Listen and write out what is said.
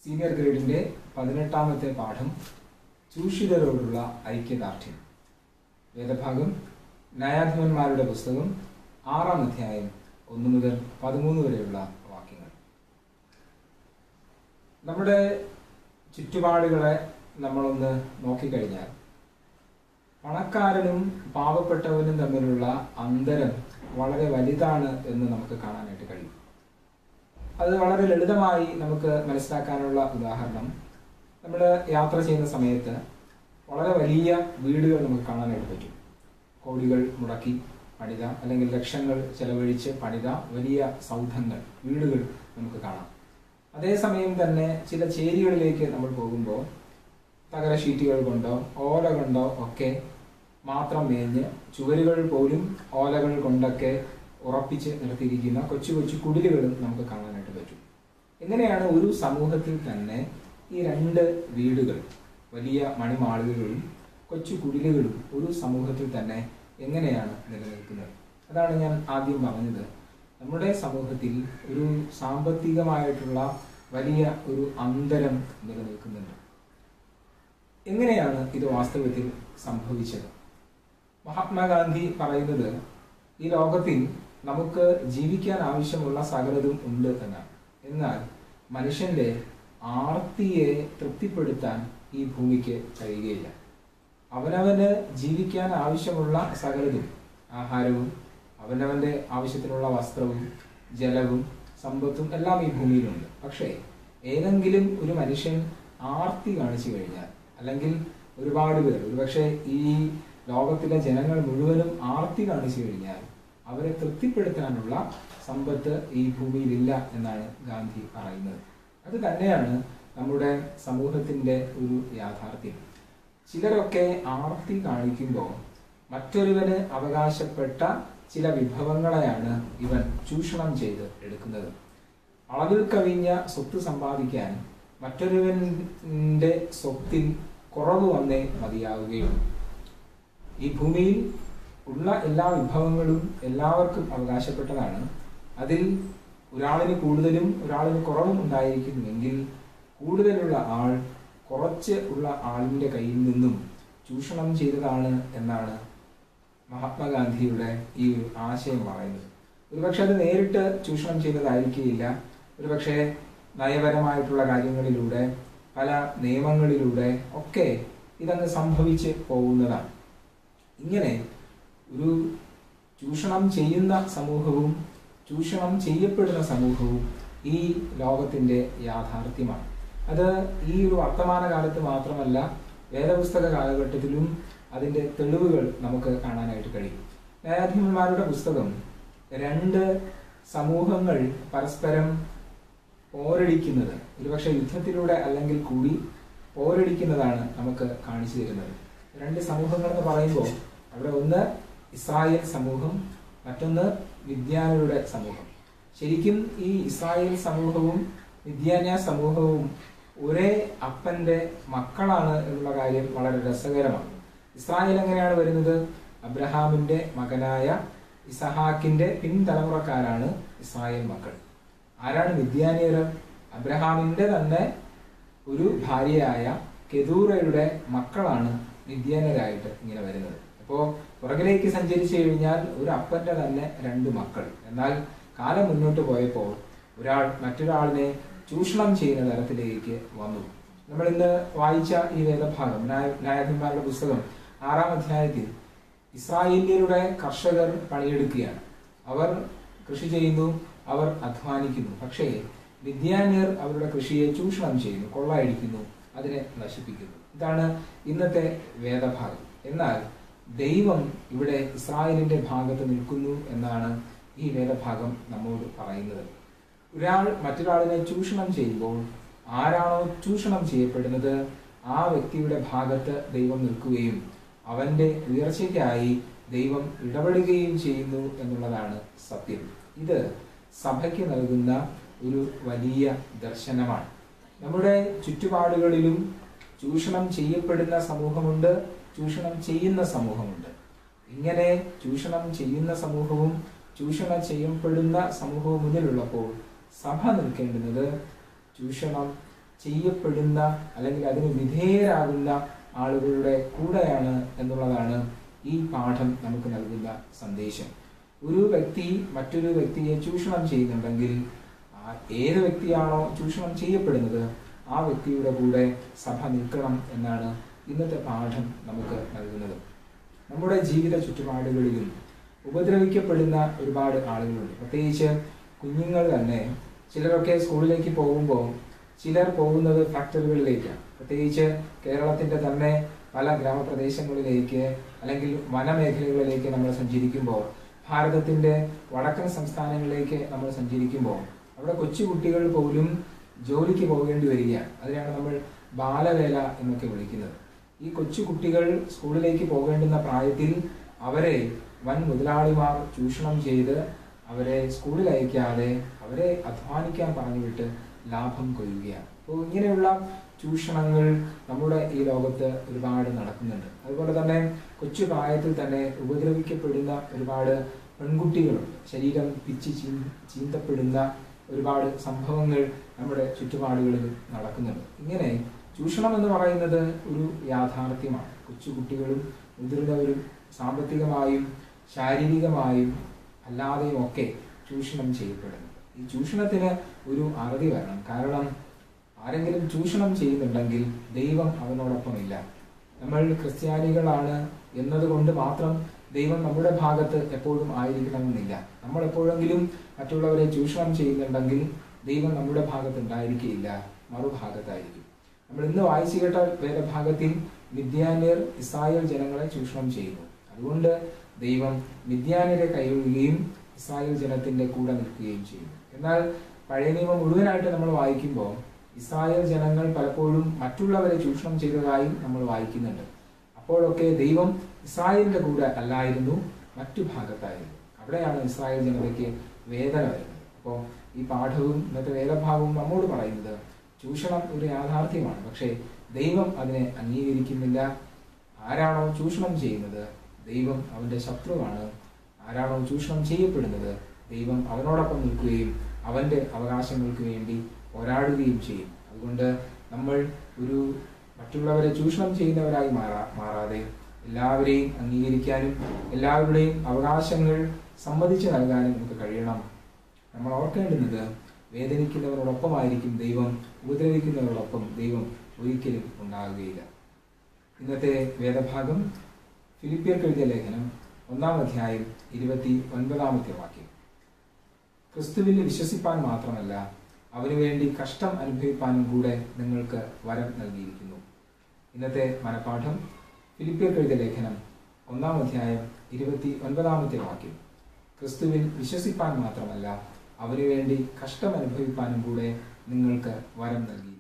senior ഗ്രേഡിന്റെ പതിനെട്ടാമത്തെ പാഠം ചൂഷിതരോടുള്ള ഐക്യദാർഢ്യം വേദഭാഗം ന്യായാധിപന്മാരുടെ പുസ്തകം ആറാം അധ്യായം ഒന്ന് മുതൽ പതിമൂന്ന് വരെയുള്ള വാക്യങ്ങൾ നമ്മുടെ ചുറ്റുപാടുകളെ നമ്മളൊന്ന് നോക്കിക്കഴിഞ്ഞാൽ പണക്കാരനും പാവപ്പെട്ടവനും തമ്മിലുള്ള അന്തരം വളരെ വലുതാണ് എന്ന് നമുക്ക് കാണാനായിട്ട് കഴിയും അത് വളരെ ലളിതമായി നമുക്ക് മനസ്സിലാക്കാനുള്ള ഉദാഹരണം നമ്മൾ യാത്ര ചെയ്യുന്ന സമയത്ത് വളരെ വലിയ വീടുകൾ നമുക്ക് കാണാനായിട്ട് പറ്റും കോടികൾ മുടക്കി പണിത അല്ലെങ്കിൽ ലക്ഷങ്ങൾ ചെലവഴിച്ച് പണിത വലിയ സൗധങ്ങൾ വീടുകൾ നമുക്ക് കാണാം അതേസമയം തന്നെ ചില ചേരികളിലേക്ക് നമ്മൾ പോകുമ്പോൾ തകര ഷീറ്റുകൾ കൊണ്ടോ ഓല കൊണ്ടോ ഒക്കെ മാത്രം മേഞ്ഞ് ചുവരുകൾ പോലും ഓലകൾ കൊണ്ടൊക്കെ ഉറപ്പിച്ച് നിർത്തിയിരിക്കുന്ന കൊച്ചു കൊച്ചു കുടിലുകളും നമുക്ക് കാണാനായിട്ട് പറ്റും എങ്ങനെയാണ് ഒരു സമൂഹത്തിൽ തന്നെ ഈ രണ്ട് വീടുകൾ വലിയ മണിമാളികകളും കൊച്ചു കുടിലുകളും ഒരു സമൂഹത്തിൽ തന്നെ എങ്ങനെയാണ് നിലനിൽക്കുന്നത് അതാണ് ഞാൻ ആദ്യം പറഞ്ഞത് നമ്മുടെ സമൂഹത്തിൽ ഒരു സാമ്പത്തികമായിട്ടുള്ള വലിയ ഒരു അന്തരം നിലനിൽക്കുന്നുണ്ട് എങ്ങനെയാണ് ഇത് വാസ്തവത്തിൽ സംഭവിച്ചത് മഹാത്മാഗാന്ധി പറയുന്നത് ഈ ലോകത്തിൽ നമുക്ക് ജീവിക്കാൻ ആവശ്യമുള്ള സകലതും ഉണ്ട് എന്നാണ് എന്നാൽ മനുഷ്യന്റെ ആർത്തിയെ തൃപ്തിപ്പെടുത്താൻ ഈ ഭൂമിക്ക് കഴിയുകയില്ല അവനവന് ജീവിക്കാൻ ആവശ്യമുള്ള സകലതും ആഹാരവും അവനവന്റെ ആവശ്യത്തിനുള്ള വസ്ത്രവും ജലവും സമ്പത്തും എല്ലാം ഈ ഭൂമിയിലുണ്ട് പക്ഷേ ഏതെങ്കിലും ഒരു മനുഷ്യൻ ആർത്തി കാണിച്ചു കഴിഞ്ഞാൽ അല്ലെങ്കിൽ ഒരുപാട് പേർ ഒരുപക്ഷെ ഈ ലോകത്തിലെ ജനങ്ങൾ മുഴുവനും ആർത്തി കാണിച്ചു കഴിഞ്ഞാൽ അവരെ തൃപ്തിപ്പെടുത്താനുള്ള സമ്പത്ത് ഈ ഭൂമിയിലില്ല എന്നാണ് ഗാന്ധി പറയുന്നത് അത് തന്നെയാണ് നമ്മുടെ സമൂഹത്തിന്റെ ഒരു യാഥാർത്ഥ്യം ചിലരൊക്കെ ആർത്തി കാണിക്കുമ്പോൾ മറ്റൊരുവന് അവകാശപ്പെട്ട ചില വിഭവങ്ങളെയാണ് ഇവൻ ചൂഷണം ചെയ്ത് എടുക്കുന്നത് അളവിൽ കവിഞ്ഞ സ്വത്ത് സമ്പാദിക്കാൻ മറ്റൊരുവന്റെ സ്വത്തിൽ കുറവ് വന്നേ മതിയാവുകയുള്ളൂ ഈ ഭൂമിയിൽ ഉള്ള എല്ലാ വിഭവങ്ങളും എല്ലാവർക്കും അവകാശപ്പെട്ടതാണ് അതിൽ ഒരാളിന് കൂടുതലും ഒരാളിന് കുറവും ഉണ്ടായിരിക്കുന്നുവെങ്കിൽ കൂടുതലുള്ള ആൾ കുറച്ച് ഉള്ള ആളിന്റെ കയ്യിൽ നിന്നും ചൂഷണം ചെയ്തതാണ് എന്നാണ് മഹാത്മാഗാന്ധിയുടെ ഈ ഒരു ആശയം പറയുന്നത് ഒരുപക്ഷെ അത് നേരിട്ട് ചൂഷണം ചെയ്തതായിരിക്കില്ല ഒരുപക്ഷെ നയപരമായിട്ടുള്ള കാര്യങ്ങളിലൂടെ പല നിയമങ്ങളിലൂടെ ഒക്കെ ഇതങ്ങ് സംഭവിച്ച് പോകുന്നതാണ് ഇങ്ങനെ ഒരു ചൂഷണം ചെയ്യുന്ന സമൂഹവും ചൂഷണം ചെയ്യപ്പെടുന്ന സമൂഹവും ഈ ലോകത്തിന്റെ യാഥാർത്ഥ്യമാണ് അത് ഈ ഒരു വർത്തമാന കാലത്ത് മാത്രമല്ല വേദപുസ്തക കാലഘട്ടത്തിലും അതിന്റെ തെളിവുകൾ നമുക്ക് കാണാനായിട്ട് കഴിയും ന്യായാധിപന്മാരുടെ പുസ്തകം രണ്ട് സമൂഹങ്ങൾ പരസ്പരം പോരടിക്കുന്നത് ഒരുപക്ഷെ യുദ്ധത്തിലൂടെ അല്ലെങ്കിൽ കൂടി പോരടിക്കുന്നതാണ് നമുക്ക് കാണിച്ചു തരുന്നത് രണ്ട് സമൂഹങ്ങൾ എന്ന് പറയുമ്പോൾ അവിടെ ഒന്ന് ഇസ്രായേൽ സമൂഹം മറ്റൊന്ന് വിദ്യാനയുടെ സമൂഹം ശരിക്കും ഈ ഇസ്രായേൽ സമൂഹവും വിദ്യാന്യ സമൂഹവും ഒരേ അപ്പന്റെ മക്കളാണ് എന്നുള്ള കാര്യം വളരെ രസകരമാണ് ഇസ്രായേൽ എങ്ങനെയാണ് വരുന്നത് അബ്രഹാമിന്റെ മകനായ ഇസഹാക്കിന്റെ പിൻതലമുറക്കാരാണ് ഇസ്രായേൽ മക്കൾ ആരാണ് വിദ്യാനിയർ അബ്രഹാമിന്റെ തന്നെ ഒരു ഭാര്യയായ കെതൂറയുടെ മക്കളാണ് വിദ്യാനരായിട്ട് ഇങ്ങനെ വരുന്നത് അപ്പോ പുറകിലേക്ക് സഞ്ചരിച്ചു കഴിഞ്ഞാൽ ഒരു അപ്പന്റെ തന്നെ രണ്ട് മക്കൾ എന്നാൽ കാലം മുന്നോട്ട് പോയപ്പോൾ ഒരാൾ മറ്റൊരാളിനെ ചൂഷണം ചെയ്യുന്ന തരത്തിലേക്ക് വന്നു നമ്മൾ ഇന്ന് വായിച്ച ഈ വേദഭാഗം ന്യായാധിപന്മാരുടെ പുസ്തകം ആറാം അധ്യായത്തിൽ ഇസ്രായേലിയരുടെ കർഷകർ പണിയെടുക്കുകയാണ് അവർ കൃഷി ചെയ്യുന്നു അവർ അധ്വാനിക്കുന്നു പക്ഷേ വിദ്യാന്യർ അവരുടെ കൃഷിയെ ചൂഷണം ചെയ്യുന്നു കൊള്ളയടിക്കുന്നു അതിനെ നശിപ്പിക്കുന്നു ഇതാണ് ഇന്നത്തെ വേദഭാഗം എന്നാൽ ദൈവം ഇവിടെ ഇസ്രായേലിന്റെ ഭാഗത്ത് നിൽക്കുന്നു എന്നാണ് ഈ വേദഭാഗം നമ്മോട് പറയുന്നത് ഒരാൾ മറ്റൊരാളിനെ ചൂഷണം ചെയ്യുമ്പോൾ ആരാണോ ചൂഷണം ചെയ്യപ്പെടുന്നത് ആ വ്യക്തിയുടെ ഭാഗത്ത് ദൈവം നിൽക്കുകയും അവന്റെ ഉയർച്ചയ്ക്കായി ദൈവം ഇടപെടുകയും ചെയ്യുന്നു എന്നുള്ളതാണ് സത്യം ഇത് സഭയ്ക്ക് നൽകുന്ന ഒരു വലിയ ദർശനമാണ് നമ്മുടെ ചുറ്റുപാടുകളിലും ചൂഷണം ചെയ്യപ്പെടുന്ന സമൂഹമുണ്ട് ചൂഷണം ചെയ്യുന്ന സമൂഹമുണ്ട് ഇങ്ങനെ ചൂഷണം ചെയ്യുന്ന സമൂഹവും ചൂഷണം ചെയ്യപ്പെടുന്ന സമൂഹവും മുന്നിലുള്ളപ്പോൾ സഭ നിൽക്കേണ്ടുന്നത് ചൂഷണം ചെയ്യപ്പെടുന്ന അല്ലെങ്കിൽ അതിന് വിധേയരാകുന്ന ആളുകളുടെ കൂടെയാണ് എന്നുള്ളതാണ് ഈ പാഠം നമുക്ക് നൽകുന്ന സന്ദേശം ഒരു വ്യക്തി മറ്റൊരു വ്യക്തിയെ ചൂഷണം ചെയ്യുന്നുണ്ടെങ്കിൽ ആ ഏത് വ്യക്തിയാണോ ചൂഷണം ചെയ്യപ്പെടുന്നത് ആ വ്യക്തിയുടെ കൂടെ സഭ നിൽക്കണം എന്നാണ് ഇന്നത്തെ പാഠം നമുക്ക് നൽകുന്നത് നമ്മുടെ ജീവിത ചുറ്റുപാടുകളിലും ഉപദ്രവിക്കപ്പെടുന്ന ഒരുപാട് ആളുകളുണ്ട് പ്രത്യേകിച്ച് കുഞ്ഞുങ്ങൾ തന്നെ ചിലരൊക്കെ സ്കൂളിലേക്ക് പോകുമ്പോൾ ചിലർ പോകുന്നത് ഫാക്ടറികളിലേക്കാണ് പ്രത്യേകിച്ച് കേരളത്തിന്റെ തന്നെ പല ഗ്രാമപ്രദേശങ്ങളിലേക്ക് അല്ലെങ്കിൽ വനമേഖലകളിലേക്ക് നമ്മൾ സഞ്ചരിക്കുമ്പോൾ ഭാരതത്തിന്റെ വടക്കൻ സംസ്ഥാനങ്ങളിലേക്ക് നമ്മൾ സഞ്ചരിക്കുമ്പോൾ അവിടെ കൊച്ചു കുട്ടികൾ പോലും ജോലിക്ക് പോകേണ്ടി വരികയാണ് അതിനാണ് നമ്മൾ ബാലവേല എന്നൊക്കെ വിളിക്കുന്നത് ഈ കൊച്ചു കുട്ടികൾ സ്കൂളിലേക്ക് പോകേണ്ടുന്ന പ്രായത്തിൽ അവരെ വൻ മുതലാളിമാർ ചൂഷണം ചെയ്ത് അവരെ സ്കൂളിൽ അയക്കാതെ അവരെ അധ്വാനിക്കാൻ പറഞ്ഞുവിട്ട് ലാഭം കൊയ്യുകയാണ് അപ്പോൾ ഇങ്ങനെയുള്ള ചൂഷണങ്ങൾ നമ്മുടെ ഈ ലോകത്ത് ഒരുപാട് നടക്കുന്നുണ്ട് അതുപോലെ തന്നെ കൊച്ചു പ്രായത്തിൽ തന്നെ ഉപദ്രവിക്കപ്പെടുന്ന ഒരുപാട് പെൺകുട്ടികളുണ്ട് ശരീരം പിച്ച് ചീ ചീന്തപ്പെടുന്ന ഒരുപാട് സംഭവങ്ങൾ നമ്മുടെ ചുറ്റുപാടുകളിൽ നടക്കുന്നുണ്ട് ഇങ്ങനെ ചൂഷണം എന്ന് പറയുന്നത് ഒരു യാഥാർത്ഥ്യമാണ് കൊച്ചുകുട്ടികളും മുതിർന്നവരും സാമ്പത്തികമായും ശാരീരികമായും അല്ലാതെയും ഒക്കെ ചൂഷണം ചെയ്യപ്പെടുന്നു ഈ ചൂഷണത്തിന് ഒരു അറുതി വരണം കാരണം ആരെങ്കിലും ചൂഷണം ചെയ്യുന്നുണ്ടെങ്കിൽ ദൈവം അവനോടൊപ്പമില്ല നമ്മൾ ക്രിസ്ത്യാനികളാണ് എന്നതുകൊണ്ട് മാത്രം ദൈവം നമ്മുടെ ഭാഗത്ത് എപ്പോഴും ആയിരിക്കണമെന്നില്ല നമ്മൾ എപ്പോഴെങ്കിലും മറ്റുള്ളവരെ ചൂഷണം ചെയ്യുന്നുണ്ടെങ്കിൽ ദൈവം നമ്മുടെ ഭാഗത്ത് ഉണ്ടായിരിക്കുകയില്ല മറുഭാഗത്തായിരിക്കും നമ്മൾ ഇന്ന് വായിച്ചു കേട്ട വേദഭാഗത്തിൽ മിഥ്യാന്യർ ഇസ്രായേൽ ജനങ്ങളെ ചൂഷണം ചെയ്യുന്നു അതുകൊണ്ട് ദൈവം മിഥ്യാന്യരെ കൈയൊഴുകയും ഇസ്രായേൽ ജനത്തിന്റെ കൂടെ നിൽക്കുകയും ചെയ്യുന്നു എന്നാൽ പഴയ നിയമം മുഴുവനായിട്ട് നമ്മൾ വായിക്കുമ്പോൾ ഇസ്രായേൽ ജനങ്ങൾ പലപ്പോഴും മറ്റുള്ളവരെ ചൂഷണം ചെയ്തതായും നമ്മൾ വായിക്കുന്നുണ്ട് അപ്പോഴൊക്കെ ദൈവം ഇസ്രായേലിന്റെ കൂടെ അല്ലായിരുന്നു മറ്റു ഭാഗത്തായിരുന്നു അവിടെയാണ് ഇസ്രായേൽ ജനതയ്ക്ക് വേദന വരുന്നത് അപ്പോൾ ഈ പാഠവും ഇന്നത്തെ വേദഭാഗവും നമ്മോട് പറയുന്നത് ചൂഷണം ഒരു യാഥാർത്ഥ്യമാണ് പക്ഷേ ദൈവം അതിനെ അംഗീകരിക്കുന്നില്ല ആരാണോ ചൂഷണം ചെയ്യുന്നത് ദൈവം അവന്റെ ശത്രുവാണ് ആരാണോ ചൂഷണം ചെയ്യപ്പെടുന്നത് ദൈവം അവനോടൊപ്പം നിൽക്കുകയും അവന്റെ അവകാശങ്ങൾക്ക് വേണ്ടി പോരാടുകയും ചെയ്യും അതുകൊണ്ട് നമ്മൾ ഒരു മറ്റുള്ളവരെ ചൂഷണം ചെയ്യുന്നവരായി മാറാ മാറാതെ എല്ലാവരെയും അംഗീകരിക്കാനും എല്ലാവരുടെയും അവകാശങ്ങൾ സമ്മതിച്ചു നൽകാനും നമുക്ക് കഴിയണം നമ്മൾ ഓർക്കേണ്ടുന്നത് വേദനിക്കുന്നവരോടൊപ്പമായിരിക്കും ദൈവം ഉപദ്രവിക്കുന്നവരോടൊപ്പം ദൈവം ഒരിക്കലും ഉണ്ടാകുകയില്ല ഇന്നത്തെ വേദഭാഗം ഫിലിപ്പിയർക്ക് എഴുതിയ ലേഖനം ഒന്നാം അധ്യായം ഇരുപത്തി ഒൻപതാമത്തെ വാക്യം ക്രിസ്തുവിൽ വിശ്വസിപ്പാൻ മാത്രമല്ല അവന് വേണ്ടി കഷ്ടം അനുഭവിപ്പാനും കൂടെ നിങ്ങൾക്ക് വരം നൽകിയിരിക്കുന്നു ഇന്നത്തെ മനപാഠം ഫിലിപ്പിയർക്ക് എഴുതിയ ലേഖനം ഒന്നാം അധ്യായം ഇരുപത്തി ഒൻപതാമത്തെ വാക്യം ക്രിസ്തുവിൽ വിശ്വസിപ്പാൻ മാത്രമല്ല അവന് വേണ്ടി കഷ്ടം അനുഭവിപ്പാനും കൂടെ നിങ്ങൾക്ക് വരം നൽകി